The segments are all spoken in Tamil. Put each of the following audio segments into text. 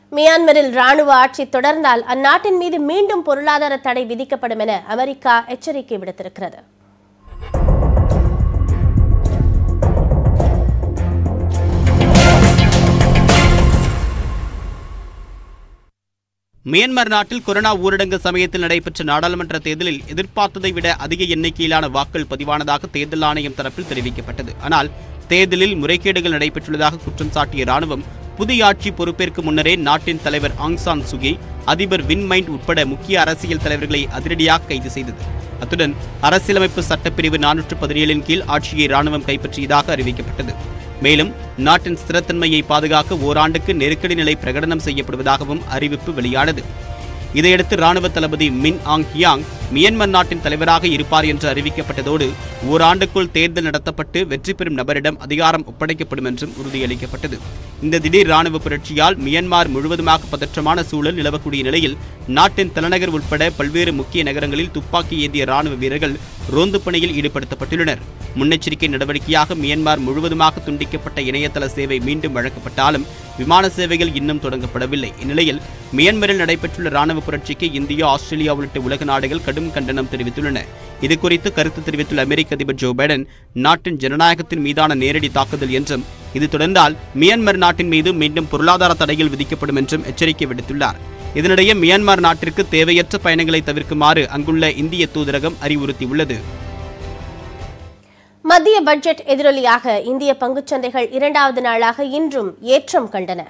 மியான்மரில் ராணுவ ஆட்சி தொடர்ந்தால் அந்நாட்டின் மீது மீண்டும் பொருளாதார தடை விதிக்கப்படும் என அமெரிக்கா எச்சரிக்கை விடுத்திருக்கிறது மியான்மர் நாட்டில் கொரோனா ஊரடங்கு சமயத்தில் நடைபெற்ற நாடாளுமன்ற தேர்தலில் எதிர்பார்த்ததை விட அதிக எண்ணிக்கையிலான வாக்கள் பதிவானதாக தேர்தல் ஆணையம் தரப்பில் தெரிவிக்கப்பட்டது ஆனால் தேர்தலில் முறைகேடுகள் நடைபெற்றுள்ளதாக குற்றம் சாட்டிய ராணுவம் புதிய ஆட்சி பொறுப்பேற்கும் முன்னரே நாட்டின் தலைவர் ஆங் சான் சுகி அதிபர் வின் மைண்ட் உட்பட முக்கிய அரசியல் தலைவர்களை அதிரடியாக கைது செய்தது அத்துடன் அரசியலமைப்பு சட்டப்பிரிவு நானூற்று பதினேழின் கீழ் ஆட்சியை ராணுவம் கைப்பற்றியதாக அறிவிக்கப்பட்டது மேலும் நாட்டின் ஸ்திரத்தன்மையை பாதுகாக்க ஓராண்டுக்கு நெருக்கடி நிலை பிரகடனம் செய்யப்படுவதாகவும் அறிவிப்பு வெளியானது இதையடுத்து ராணுவ தளபதி மின் ஆங் ஹியாங் மியன்மர் நாட்டின் தலைவராக இருப்பார் என்று அறிவிக்கப்பட்டதோடு ஓராண்டுக்குள் தேர்தல் நடத்தப்பட்டு வெற்றி பெறும் நபரிடம் அதிகாரம் ஒப்படைக்கப்படும் என்றும் உறுதியளிக்கப்பட்டது இந்த திடீர் ராணுவ புரட்சியால் மியன்மார் முழுவதுமாக பதற்றமான சூழல் நிலவக்கூடிய நிலையில் நாட்டின் தலைநகர் உட்பட பல்வேறு முக்கிய நகரங்களில் துப்பாக்கி ஏந்திய ராணுவ வீரர்கள் ரோந்து பணியில் ஈடுபடுத்தப்பட்டுள்ளனர் முன்னெச்சரிக்கை நடவடிக்கையாக மியன்மார் முழுவதுமாக துண்டிக்கப்பட்ட இணையதள சேவை மீண்டும் வழங்கப்பட்டாலும் விமான சேவைகள் இன்னும் தொடங்கப்படவில்லை இந்நிலையில் மியன்மரில் நடைபெற்றுள்ள ராணுவ புரட்சிக்கு இந்தியா ஆஸ்திரேலியா உள்ளிட்ட உலக நாடுகள் கடும் கண்டனம் தெரிவித்துள்ளன இதுகுறித்து கருத்து தெரிவித்துள்ள அமெரிக்க அதிபர் ஜோ பைடன் நாட்டின் ஜனநாயகத்தின் மீதான நேரடி தாக்குதல் என்றும் இது தொடர்ந்தால் மியான்மர் நாட்டின் மீது மீண்டும் பொருளாதார தடைகள் விதிக்கப்படும் என்றும் எச்சரிக்கை விடுத்துள்ளார் இதனிடையே மியான்மர் நாட்டிற்கு தேவையற்ற பயணங்களை தவிர்க்குமாறு அங்குள்ள இந்திய தூதரகம் அறிவுறுத்தியுள்ளது மத்திய பட்ஜெட் எதிரொலியாக இந்திய பங்குச்சந்தைகள் இரண்டாவது நாளாக இன்றும் ஏற்றம் கண்டன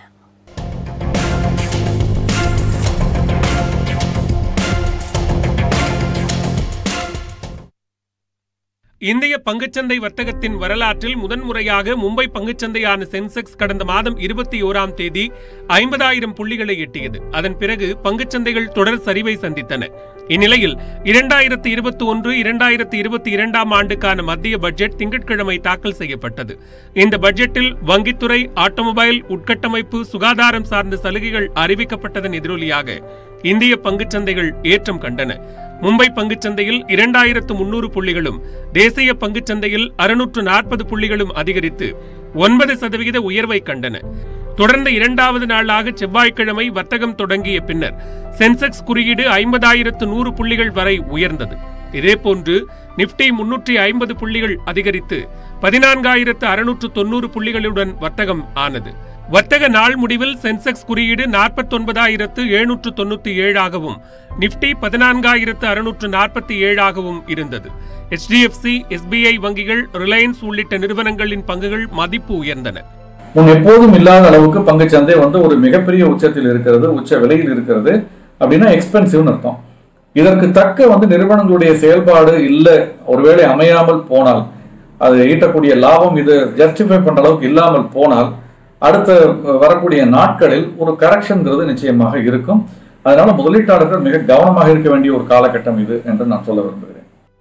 இந்திய பங்குச்சந்தை வர்த்தகத்தின் வரலாற்றில் முதன்முறையாக மும்பை பங்குச்சந்தையான சென்செக்ஸ் கடந்த மாதம் இருபத்தி ஓராம் தேதி ஐம்பதாயிரம் புள்ளிகளை எட்டியது அதன் பிறகு பங்குச்சந்தைகள் தொடர் சரிவை சந்தித்தன இந்நிலையில் இரண்டாயிரத்தி இருபத்தி ஒன்று இரண்டாயிரத்தி இருபத்தி இரண்டாம் ஆண்டுக்கான மத்திய பட்ஜெட் திங்கட்கிழமை தாக்கல் செய்யப்பட்டது இந்த பட்ஜெட்டில் வங்கித்துறை ஆட்டோமொபைல் உட்கட்டமைப்பு சுகாதாரம் சார்ந்த சலுகைகள் அறிவிக்கப்பட்டதன் எதிரொலியாக இந்திய பங்குச்சந்தைகள் ஏற்றம் கண்டன மும்பை பங்குச்சந்தையில் இரண்டாயிரத்து முன்னூறு புள்ளிகளும் தேசிய பங்குச்சந்தையில் அறுநூற்று நாற்பது புள்ளிகளும் அதிகரித்து ஒன்பது சதவிகித உயர்வை கண்டன தொடர்ந்து இரண்டாவது நாளாக செவ்வாய்க்கிழமை வர்த்தகம் தொடங்கிய பின்னர் சென்செக்ஸ் குறியீடு ஐம்பதாயிரத்து நூறு புள்ளிகள் வரை உயர்ந்தது இதேபோன்று நிப்டி முன்னூற்றி ஐம்பது புள்ளிகள் அதிகரித்து பதினான்காயிரத்து அறுநூற்று தொன்னூறு புள்ளிகளுடன் வர்த்தகம் ஆனது வர்த்தக நாள் முடிவில் சென்செக்ஸ் குறியீடு நாற்பத்தொன்பதாயிரத்து எழுநூற்று தொண்ணூத்தி ஏழாகவும் நிப்டி பதினான்காயிரத்து அறுநூற்று நாற்பத்தி ஏழாகவும் இருந்தது HDFC எஸ்பிஐ வங்கிகள் ரிலையன்ஸ் உள்ளிட்ட நிறுவனங்களின் பங்குகள் மதிப்பு உயர்ந்தன முன் எப்போதும் இல்லாத அளவுக்கு பங்குச்சந்தை வந்து ஒரு மிகப்பெரிய உச்சத்தில் இருக்கிறது உச்ச விலையில் இருக்கிறது அப்படின்னா எக்ஸ்பென்சிவ்னு அர்த்தம் இதற்கு தக்க வந்து நிறுவனங்களுடைய செயல்பாடு இல்லை ஒருவேளை அமையாமல் போனால் அது ஈட்டக்கூடிய லாபம் இது ஜஸ்டிஃபை பண்ற அளவுக்கு இல்லாமல் போனால் அடுத்த வரக்கூடிய நாட்களில் ஒரு கரெக்ஷன்ங்கிறது நிச்சயமாக இருக்கும் அதனால முதலீட்டாளர்கள் மிக கவனமாக இருக்க வேண்டிய ஒரு காலகட்டம் இது என்று நான் சொல்ல விரும்புகிறேன்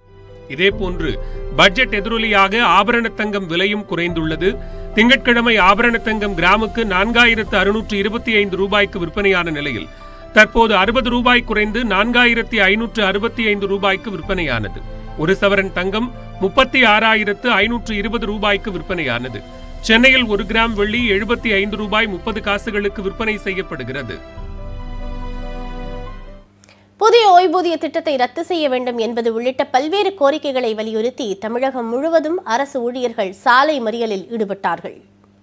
இதேபோன்று பட்ஜெட் எதிரொலியாக ஆபரண தங்கம் விலையும் குறைந்துள்ளது திங்கட்கிழமை ஆபரண தங்கம் கிராமுக்கு நான்காயிரத்து அறுநூற்று இருபத்தி ஐந்து ரூபாய்க்கு விற்பனையான நிலையில் தற்போது அறுபது ரூபாய் குறைந்து நான்காயிரத்தி ஐநூற்று அறுபத்தி ஐந்து ரூபாய்க்கு விற்பனையானது ஒரு சவரன் தங்கம் முப்பத்தி ஆறாயிரத்து ஐநூற்று இருபது ரூபாய்க்கு விற்பனையானது சென்னையில் ஒரு கிராம் வெள்ளி எழுபத்தி ஐந்து ரூபாய் முப்பது காசுகளுக்கு விற்பனை செய்யப்படுகிறது புதிய ஓய்வூதிய திட்டத்தை ரத்து செய்ய வேண்டும் என்பது உள்ளிட்ட பல்வேறு கோரிக்கைகளை வலியுறுத்தி தமிழகம் முழுவதும் அரசு ஊழியர்கள் சாலை மறியலில் ஈடுபட்டார்கள்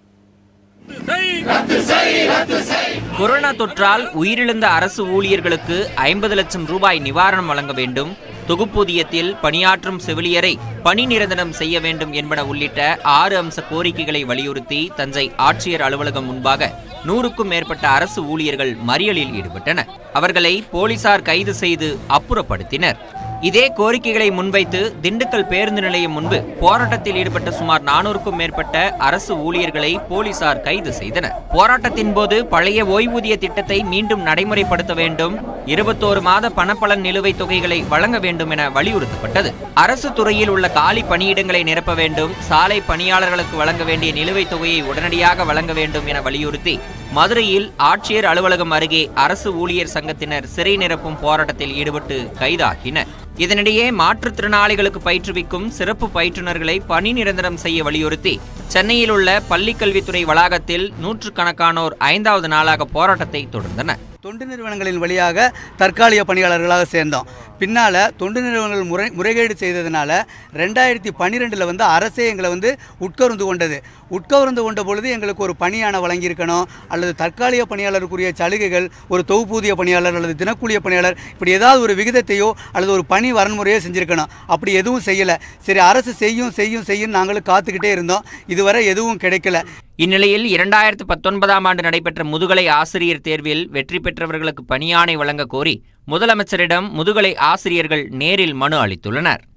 கொரோனா தொற்றால் உயிரிழந்த அரசு ஊழியர்களுக்கு ஐம்பது லட்சம் ரூபாய் நிவாரணம் வழங்க வேண்டும் தொகுப்பூதியத்தில் பணியாற்றும் செவிலியரை பணி நிரந்தரம் செய்ய வேண்டும் என்பன உள்ளிட்ட ஆறு அம்ச கோரிக்கைகளை வலியுறுத்தி தஞ்சை ஆட்சியர் அலுவலகம் முன்பாக நூறுக்கும் மேற்பட்ட அரசு ஊழியர்கள் மறியலில் ஈடுபட்டனர் அவர்களை போலீசார் கைது செய்து அப்புறப்படுத்தினர் இதே கோரிக்கைகளை முன்வைத்து திண்டுக்கல் பேருந்து நிலையம் முன்பு போராட்டத்தில் ஈடுபட்ட சுமார் நானூறுக்கும் மேற்பட்ட அரசு ஊழியர்களை போலீசார் கைது செய்தனர் போராட்டத்தின் போது பழைய ஓய்வூதிய திட்டத்தை மீண்டும் நடைமுறைப்படுத்த வேண்டும் இருபத்தோரு மாத பணப்பலன் நிலுவைத் தொகைகளை வழங்க வேண்டும் என வலியுறுத்தப்பட்டது அரசு துறையில் உள்ள காலி பணியிடங்களை நிரப்ப வேண்டும் சாலை பணியாளர்களுக்கு வழங்க வேண்டிய நிலுவைத் தொகையை உடனடியாக வழங்க வேண்டும் என வலியுறுத்தி மதுரையில் ஆட்சியர் அலுவலகம் அருகே அரசு ஊழியர் சங்கத்தினர் சிறை நிரப்பும் போராட்டத்தில் ஈடுபட்டு கைதாகினர் இதனிடையே மாற்றுத்திறனாளிகளுக்கு பயிற்றுவிக்கும் சிறப்பு பயிற்றுனர்களை பணி நிரந்தரம் செய்ய வலியுறுத்தி சென்னையில் உள்ள பள்ளிக்கல்வித்துறை வளாகத்தில் நூற்றுக்கணக்கானோர் ஐந்தாவது நாளாக போராட்டத்தை தொடர்ந்தனர் தொண்டு நிறுவனங்களின் வழியாக தற்காலிக பணியாளர்களாக சேர்ந்தோம் பின்னால் தொண்டு நிறுவனங்கள் முறை முறைகேடு செய்ததுனால ரெண்டாயிரத்தி பன்னிரெண்டில் வந்து அரசே எங்களை வந்து உட்கருந்து கொண்டது உட்கவர்ந்து கொண்ட பொழுது எங்களுக்கு ஒரு பணியான வழங்கியிருக்கணும் அல்லது தற்காலிக பணியாளருக்குரிய சலுகைகள் ஒரு தொகுப்பூதிய பணியாளர் அல்லது தினக்கூலிய பணியாளர் இப்படி ஏதாவது ஒரு விகிதத்தையோ அல்லது ஒரு பணி வரன்முறையோ செஞ்சுருக்கணும் அப்படி எதுவும் செய்யலை சரி அரசு செய்யும் செய்யும் செய்யும் நாங்களும் காத்துக்கிட்டே இருந்தோம் இதுவரை எதுவும் கிடைக்கல இந்நிலையில் இரண்டாயிரத்து பத்தொன்பதாம் ஆண்டு நடைபெற்ற முதுகலை ஆசிரியர் தேர்வில் வெற்றி பெற்றவர்களுக்கு பணியாணை வழங்க கோரி முதலமைச்சரிடம் முதுகலை ஆசிரியர்கள் நேரில் மனு அளித்துள்ளனர்